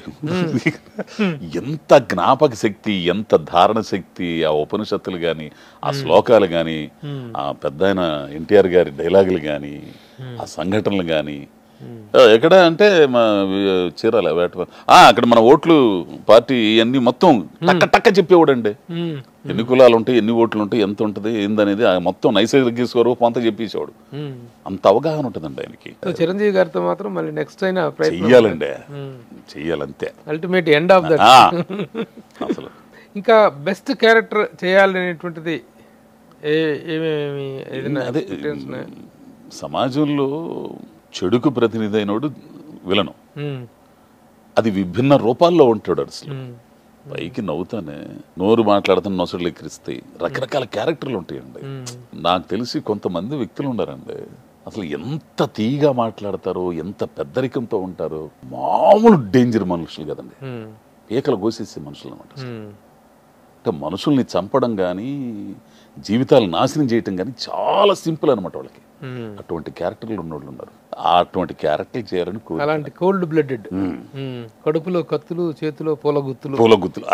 ఎంత జ్ఞాపక శక్తి ఎంత ధారణ శక్తి ఆ ఉపనిషత్తులు గాని ఆ శ్లోకాలు గాని ఆ పెద్ద ఎన్టీఆర్ గారి డైలాగులు గాని ఆ సంఘటనలు గాని ఆ, ఎక్కడ అంటే మా వి- చీరాల వేట ఆ, అక్కడ మన ఓట్లు పార్టీ ఇవన్నీ మొత్తం టక్క టక్క చెప్పేవాడండి ఉమ్, ఎన్ని కులాలు ఉంటాయి ఎన్ని ఓట్లు ఉంటాయి ఎంత ఉంటుంది ఏందనేది ఆ మొత్తం నైసర్గిక స్వరూపం అంతా చెప్పేసేవాడు ఉమ్. అంత అవగాహన ఉంటుందండి ఆయనకి సో చిరంజీవి గారితో మాత్రం మళ్ళీ నెక్స్ట్ అయినా ప్రయత్నం చెయ్యాలండి చెయ్యాలంతే అల్టిమేట్ ఎండ్ ఆఫ్ దట్ ఆ, అసలు ఇంకా బెస్ట్ క్యారెక్టర్ చేయాలనేటువంటిది ఏ ఏమేమి ఏదైనా అదే experience ఉన్నాయా? సమాజంలో చెడుకు ప్రతినిధి అయినోడు విలను ఉమ్, అది విభిన్న రూపాల్లో ఉంటాడు అసలు ఉమ్, పైకి నవ్వుతానే నోరు మాట్లాడుతున్న నొసలు ఎక్కిరిస్తాయి రకరకాల క్యారెక్టర్లు ఉంటాయండి నాకు తెలిసి కొంతమంది వ్యక్తులు ఉన్నారండి అసలు ఎంత తీగా మాట్లాడతారో ఎంత పెద్దరికంతో ఉంటారో మామూలు డేంజర్ మనుషులు కదండి ఉమ్, పీకలు కోసేసే మనుషులు అనమాట ఉమ్, అంటే మనుషుల్ని చంపడం కానీ జీవితాలు నాశనం చేయటం కానీ చాలా సింపుల్ అనమాట వాళ్ళకి ఉమ్. అటువంటి క్యారెక్టర్లు ఉన్నోళ్ళు ఉన్నారు ఆ అటువంటి క్యారెక్టర్ చేయాలని కోరి అలాంటి కోల్డ్ బ్లడెడ్ కడుపులో కత్తులు చేతిలో పూల గుత్తులు పూల గుత్తులు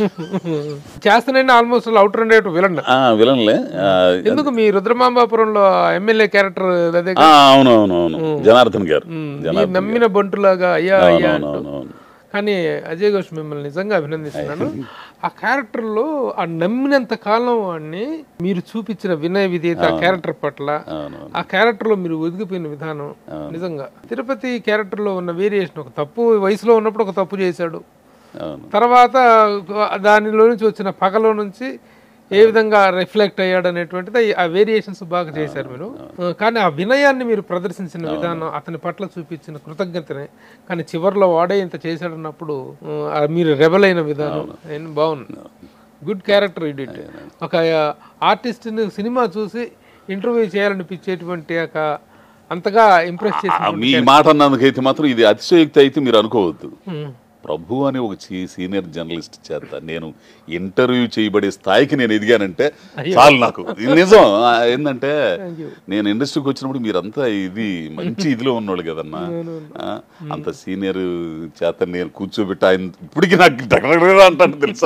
చేస్తానండి ఆల్మోస్ట్ అవుట్ రెండేట్ విలన్ ఆ, విలన్లే ఆ, ఎందుకు మీ రుద్రమాంబాపురంలో ఎమ్మెల్యే క్యారెక్టర్ అదే ఆ, అవును అవును అవును జనార్దన్ గారు మీరు జనార్దన్ నమ్మిన బంటులాగా అయ్యా అయ్యా అవును అంటూ. అవును అవును కానీ అజయ్ ఘోష్ మిమ్మల్ని నిజంగా అభినందిస్తున్నాను ఆ క్యారెక్టర్లో ఆ నమ్మినంత కాలం వాడిని మీరు చూపించిన వినయ విధేయత ఆ క్యారెక్టర్ పట్ల అవును ఆ క్యారెక్టర్ లో మీరు ఒదిగిపోయిన విధానం నిజంగా తిరుపతి క్యారెక్టర్ లో ఉన్న వేరియేషన్ ఒక తప్పు వయసులో ఉన్నప్పుడు ఒక తప్పు చేశాడు అవును తర్వాత దానిలో నుంచి వచ్చిన పగలో నుంచి ఏ విధంగా రిఫ్లెక్ట్ అయ్యాడు అనేటువంటిది ఆ వేరియేషన్స్ బాగా చేశారు మీరు కానీ ఆ వినయాన్ని మీరు ప్రదర్శించిన విధానం అతని పట్ల చూపించిన కృతజ్ఞతనే కానీ చివరిలో వాడే ఇంత చేశాడన్నప్పుడు ఆ, మీరు రెబల్ అయిన విధానం ఏం బాగుంది గుడ్ క్యారెక్టర్ ఇడిట్ ఒక ఆర్టిస్ట్ని సినిమా చూసి ఇంటర్వ్యూ చేయాలనిపించేటువంటి ఒక అంతగా ఇంప్రెస్ చేసిన ఆ, మీ మాట అన్నందుకైతే మాత్రం ఇది అతిశయోక్తి అయితే మీరు అనుకోవద్దు ప్రభు అని ఒక సీ- సీనియర్ జర్నలిస్ట్ చేత నేను ఇంటర్వ్యూ చేయబడే స్థాయికి నేను ఎదిగానంటే చాలు నాకు ఇది నిజం ఆ, ఏంటంటే నేను ఇండస్ట్రీకి వచ్చినప్పుడు మీరంతా ఇది మంచి ఇదిలో ఉన్నోళ్ళు కదన్నా ఆ, అంత సీనియర్ చేత నేను కూర్చోబెట్టి ఆయన ఇప్పటికీ నాకు దగ్గర అంటాను తెలుసా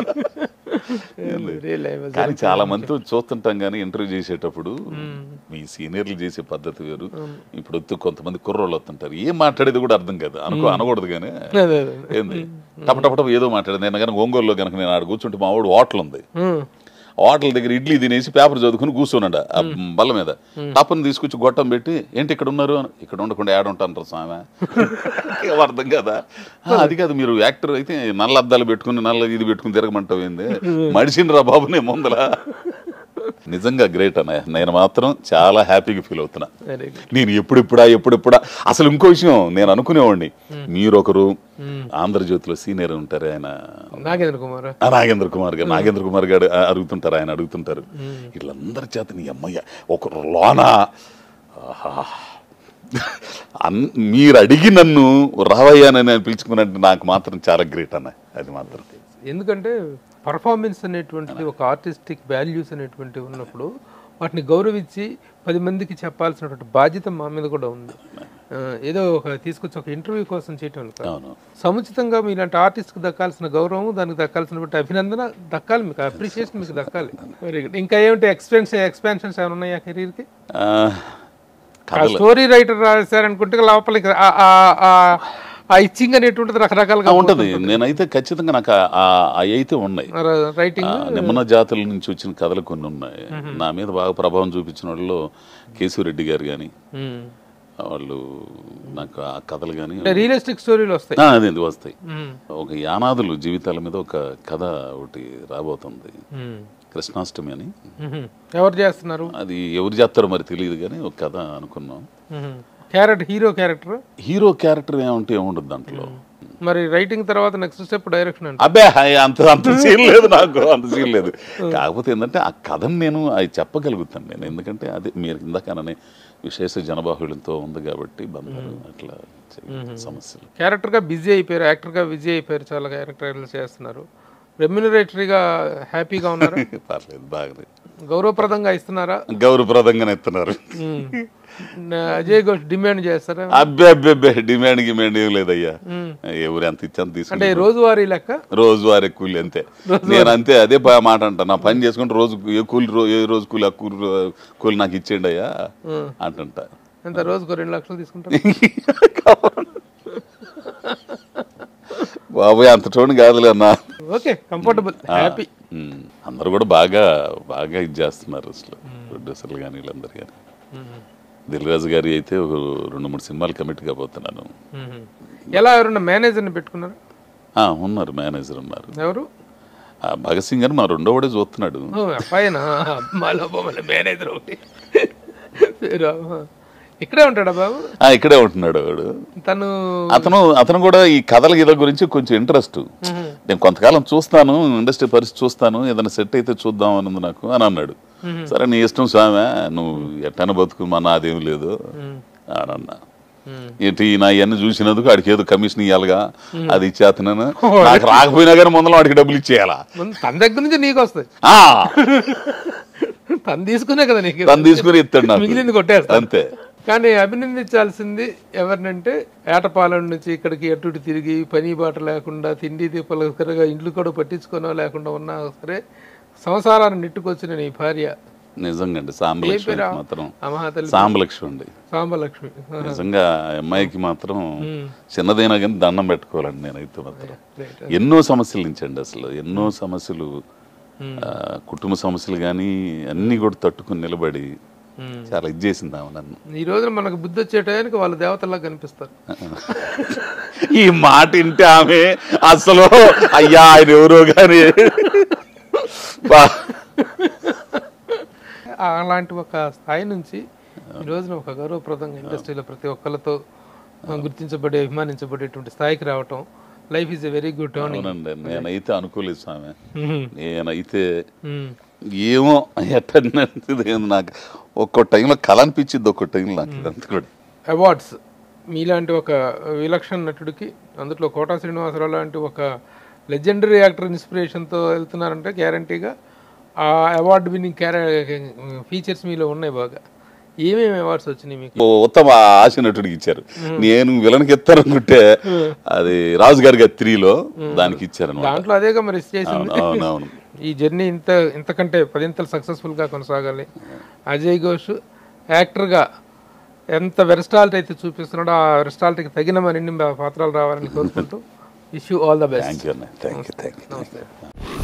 Really, I was కానీ చాలా మందితో చూస్తుంటాం కానీ ఇంటర్వ్యూ చేసేటప్పుడు మీ సీనియర్లు చేసే పద్ధతి వేరు ఇప్పుడు వత్తు కొంతమంది కుర్రోళ్ళు వస్తుంటారు ఏం మాట్లాడేది కూడా అర్థం కాదు అనుకో అనకూడదు కానీ అదే, అదే. ఏంది టప టప టప ఏదో మాట్లాడేది నేను కనుక ఒంగోలులో కనుక నేను ఆడ కూర్చుంటే మా వాడు హోటల్ ఉంది ఉమ్. హోటల్ దగ్గర ఇడ్లీ తినేసి పేపర్ చదువుకుని కూర్చున్నాడు ఆ బల్ల మీద టప్పని తీసుకొచ్చి గొట్టం పెట్టి ఏంటి ఇక్కడ ఉన్నారు అని ఇక్కడ ఉండకుండా యాడ్ ఉంటాను స్వామి ఏం అర్థం కదా "ఆ, అది కాదు మీరు యాక్టర్ అయితే నల్ల అద్దాలు పెట్టుకుని నల్ల ఇది పెట్టుకుని తిరగమంటావు ఏంది మడిసిండ్రా బాబు నేను ముందర నిజంగా గ్రేట్ అన్నయ్య నేను మాత్రం చాలా హ్యాపీగా ఫీల్ అవుతున్నా Very good. నేను ఎప్పుడెప్పుడా ఎప్పుడెప్పుడా అసలు ఇంకో విషయం నేను అనుకునేవాడిని మీరొకరు ఆంధ్రజ్యోతిలో సీనియర్ ఉంటారు ఆయన నాగేంద్ర కుమార్ ఆ నాగేంద్ర కుమార్ గారు నాగేంద్ర కుమార్ గారు ఆ, అడుగుతుంటారు ఆయన అడుగుతుంటారు వీళ్ళందరి చేత నీ అమ్మయ్య ఒక లోన ఆహా. అన్- మీరు అడిగి నన్ను రావయ్యానని నేను పిలుచుకున్నట్టు నాకు మాత్రం చాలా గ్రేట్ అన్న అది మాత్రం ఎందుకంటే పర్ఫార్మెన్స్ అనేటువంటిది ఒక ఆర్టిస్టిక్ వాల్యూస్ అనేటువంటివి ఉన్నప్పుడు వాటిని గౌరవించి పది మందికి చెప్పాల్సినటువంటి బాధ్యత మా మీద కూడా ఉంది ఆ, ఏదో ఒక తీసుకొచ్చి ఒక ఇంటర్వ్యూ కోసం చేయటం కాదు అవును సముచితంగా మీలాంటి ఆర్టిస్ట్కి దక్కాల్సిన గౌరవం దానికి దక్కాల్సినటువంటి అభినందన దక్కాలి మీకు అప్రిషియేషన్ మీకు దక్కాలి వెరీ గుడ్ ఇంకా ఏమిటి ఎక్స్పెన్స్ ఎక్స్పాన్షన్స్ ఏమైనా ఉన్నాయా కెరీర్కి ఆ, కథలు స్టోరీ రైటర్ రాశారనుకుంటే లోపలికి ఆ- ఆ- ఆ- ఆ ఇచ్చింగ్ అనేటువంటిది రకరకాలుగా ఆ, ఉంటది నేనైతే ఖచ్చితంగా నాకు ఆ- ఆ- అవి అయితే ఉన్నాయి రైటింగ్ ఆ, నిమ్మన జాతుల నుంచి వచ్చిన కథలు కొన్ని ఉన్నాయి నా మీద బాగా ప్రభావం చూపించిన వాళ్ళు కేశవరెడ్డి గారు కానీ వాళ్ళు నాకు ఆ కథలు కానీ అంటే రియలిస్టిక్ స్టోరీలు వస్తాయి అదే ఇది వస్తాయి మ్మ్. ఒక యానాదులు జీవితాల మీద ఒక కథ ఒకటి రాబోతుంది మ్మ్. కృష్ణాష్టమి అని మ్మ్. ఎవరు చేస్తున్నారు అది ఎవరు చేస్తారో మరి తెలియదు కానీ ఒక కథ అనుకున్నాం character hero character hero character ఏమంటే ఏముండదు దాంట్లో మరి రైటింగ్ తర్వాత నెక్స్ట్ స్టెప్ డైరెక్షన్ అంటే అబ్బే హాయ్, అంత అంత సీన్ లేదు నాకు అంత సీన్ లేదు కాకపోతే ఏంటంటే ఆ కథను నేను అది చెప్పగలుగుతాను నేను ఎందుకంటే అది మీరు ఇందాకననే విశేష జనబాహుళ్యంతో ఉంది కాబట్టి బంధాలు అట్లా చెయ్య- సమస్యలు క్యారెక్టర్గా బిజీ అయిపోయారు యాక్టర్గా బిజీ అయిపోయారు చాలా క్యారెక్టర్లు చేస్తున్నారు రెమ్యునరేటరీగా హ్యాపీగా ఉన్నారు పర్లేదు బాగలేదు గౌరవప్రదంగా ఇస్తున్నారా గౌరవప్రదంగానే ఎత్తున్నారు మ్మ్. నా అజయ్ ఘోష్ డిమాండ్ చేస్తారా అబ్బే అబ్బే అబ్బే డిమాండ్ గిమాండ్ ఏం లేదయ్యా ఎవరు ఎంత ఇచ్చాను అంటే తీసుకుంటే రోజువారీ లెక్క రోజువారీ కూలి అంతే నేను అంతే అదే బా- మాట అంటా నా పని చేసుకుంటే రోజు ఏ కూలి రో- ఏ రోజు కూలి ఆ కూలి రో- కూలి నాకు ఇచ్చేయండి అయ్యా అంటుంటా ఎంత రోజుకు రెండు లక్షలు తీసుకుంటారు బాబాయ్ అంత టోన్ కాదులే అన్న ఓకే కంఫర్టబుల్ హ్యాపీ ఉమ్, అందరూ కూడా బాగా బాగా ఇది చేస్తున్నారు అసలు ప్రొడ్యూసర్లు కానీ వీళ్ళందరూ కానీ దిల్రాజు గారి అయితే ఒక రెండు మూడు సినిమాలు కమిట్ కాబోతున్నాను ఎలా ఎవరన్నా మేనేజర్ని పెట్టుకున్నారు ఆ, ఉన్నారు మేనేజర్ ఉన్నారు ఎవరు ఆ, భగత్ సింగ్ అని మా రెండోవాడే చూస్తున్నాడు ఓ, అబ్బాయినా మాలో బొమ్మల మేనేజర్ ఒకటి పేరు, ఆ. ఇక్కడే ఉంటాడా బాబు ఆ, ఇక్కడే ఉంటున్నాడు వాడు తను అతను అతను కూడా ఈ కథల గీత గురించి కొంచెం ఇంట్రెస్ట్ నేను కొంతకాలం చూస్తాను ఇండస్ట్రీ పరిస్థితి చూస్తాను ఏదైనా సెట్ అయితే చూద్దాం అని ఉంది నాకు అని అన్నాడు సరే నీ ఇష్టం స్వామి నువ్వు ఎట్టన బతుకు మా నాదేం లేదు అని అన్నా ఏంటి నా ఇవన్నీ చూసినందుకు వాడికి ఏదో కమిషన్ ఇవ్వాలిగా అది ఇచ్చేస్తున్నాను నాకు రాకపోయినా కానీ ముందర వాడికి డబ్బులు ఇచ్చేయాలా ముందు తన దగ్గర నుంచి నీకు వస్తాయి ఆ, తను తీసుకునే కదా నీకు తను తీసుకుని ఇస్తాడు నాకు మిగిలింది కొట్టేస్తా అంతే కానీ అభినందించాల్సింది ఎవరినంటే ఏటపాలెం నుంచి ఇక్కడికి అటు ఇటు తిరిగి పని బాట లేకుండా తిండి దీపాలు సరిగా ఇండ్లు కూడా పట్టించుకోనో లేకుండా ఉన్నా సరే సంసారాన్ని నెట్టుకొచ్చిన నీ భార్య నిజంగా అండి ఏ సాంబలక్ష్మి పేరా మాత్రం ఆ మహాతల్లి సాంబలక్ష్మి అండి సాంబలక్ష్మి నిజంగా ఆ అమ్మాయికి మాత్రం చిన్నదైనా కానీ దండం పెట్టుకోవాలండి నేనైతే మాత్రం Right. ఎన్నో సమస్యల నుంచి అండి అసలు ఎన్నో సమస్యలు ఆ, కుటుంబ సమస్యలు కానీ అన్ని కూడా తట్టుకుని నిలబడి చాలా ఇది చేసింది ఆమె నన్ను ఈ రోజున మనకు బుద్ధి వచ్చే టయానికి వాళ్ళు దేవతల్లా కనిపిస్తారు ఈ మాట వింటే ఆమె అసలు అయ్యా ఆయన ఎవరో కానీ బా- అలాంటి ఒక స్థాయి నుంచి ఈ రోజున ఒక గౌరవప్రదంగా ఇండస్ట్రీలో ప్రతి ఒక్కరితో ఆ, గుర్తించబడి అభిమానించబడేటువంటి స్థాయికి రావటం life is a very good turning అవునండి నేనైతే అనుకోలేదు స్వామి నేనైతే ఏమో ఎట్టన్నది నాకు ఒక్కో టైంలో కళ అనిపించింది ఒక్కో టైంలో నాకు ఇదంతా కూడా అవార్డ్స్ మీలాంటి ఒక విలక్షణ నటుడికి అందులో కోటా శ్రీనివాసరావు లాంటి ఒక లెజెండరీ యాక్టర్ ఇన్స్పిరేషన్తో వెళ్తున్నారంటే గ్యారంటీగా ఆ అవార్డు విన్నింగ్ క్యారె ఫీచర్స్ మీలో ఉన్నాయి బాగా ఏమేమి అవార్డ్స్ వచ్చినాయి మీకు ఓ ఉత్తమ ఆశ నటుడికి ఇచ్చారు నేను విలన్కి ఇస్తారనుకుంటే అది రాజు గారి గారి త్రీలో దానికి ఇచ్చారనమాట దాంట్లో అదేగా మరి చేసింది అవును అవును అవును ఈ జర్నీ ఇంత ఇంతకంటే పదింతలు సక్సెస్ఫుల్గా కొనసాగాలి అజయ్ ఘోష్ యాక్టర్గా ఎంత వెరస్టాలిటీ అయితే చూపిస్తున్నాడో ఆ వెరస్టాలిటీకి తగిన మరిన్ని పాత్రలు రావాలని కోరుకుంటూ wish you all the best thank you అన్న థ్యాంక్ యూ థ్యాంక్ యూ నమస్తే